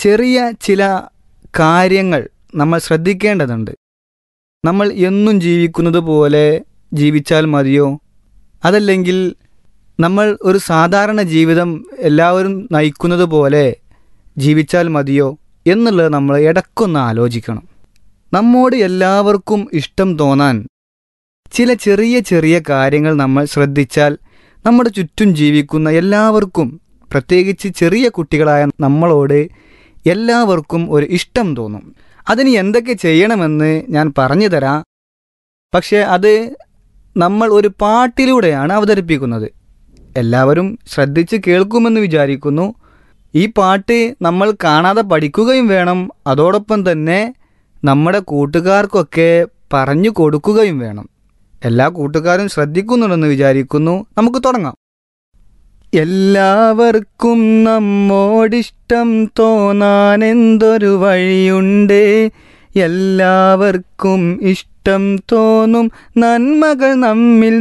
ചെറിയ ചില കാര്യങ്ങൾ നമ്മൾ ശ്രദ്ധിക്കേണ്ടതുണ്ട് നമ്മൾ എന്നും ജീവിക്കുന്നത് പോലെ ജീവിച്ചാൽ മതിയോ അതല്ലെങ്കിൽ നമ്മൾ ഒരു സാധാരണ ജീവിതം എല്ലാവരും നയിക്കുന്നത് പോലെ ജീവിച്ചാൽ മതിയോ എന്നുള്ളത് നമ്മൾ ഇടക്കൊന്ന് ആലോചിക്കണം നമ്മോട് എല്ലാവർക്കും ഇഷ്ടം തോന്നാൻ ചില ചെറിയ ചെറിയ കാര്യങ്ങൾ നമ്മൾ ശ്രദ്ധിച്ചാൽ നമ്മുടെ ചുറ്റും ജീവിക്കുന്ന എല്ലാവർക്കും പ്രത്യേകിച്ച് ചെറിയ കുട്ടികളായ നമ്മളോട് എല്ലാവർക്കും ഒരു ഇഷ്ടം തോന്നും അതിന് എന്തൊക്കെ ചെയ്യണമെന്ന് ഞാൻ പറഞ്ഞു തരാം പക്ഷേ അത് നമ്മൾ ഒരു പാട്ടിലൂടെയാണ് അവതരിപ്പിക്കുന്നത് എല്ലാവരും ശ്രദ്ധിച്ച് കേൾക്കുമെന്ന് വിചാരിക്കുന്നു ഈ പാട്ട് നമ്മൾ കാണാതെ പഠിക്കുകയും വേണം അതോടൊപ്പം തന്നെ നമ്മുടെ കൂട്ടുകാർക്കൊക്കെ പറഞ്ഞു കൊടുക്കുകയും വേണം എല്ലാ കൂട്ടുകാരും ശ്രദ്ധിക്കുന്നുണ്ടെന്ന് വിചാരിക്കുന്നു നമുക്ക് തുടങ്ങാം എല്ലാവർക്കും നമ്മോടിഷ്ടം തോന്നാൻ എന്തൊരു വഴിയുണ്ട് എല്ലാവർക്കും ഇഷ്ടം തോന്നും നന്മകൾ നമ്മിൽ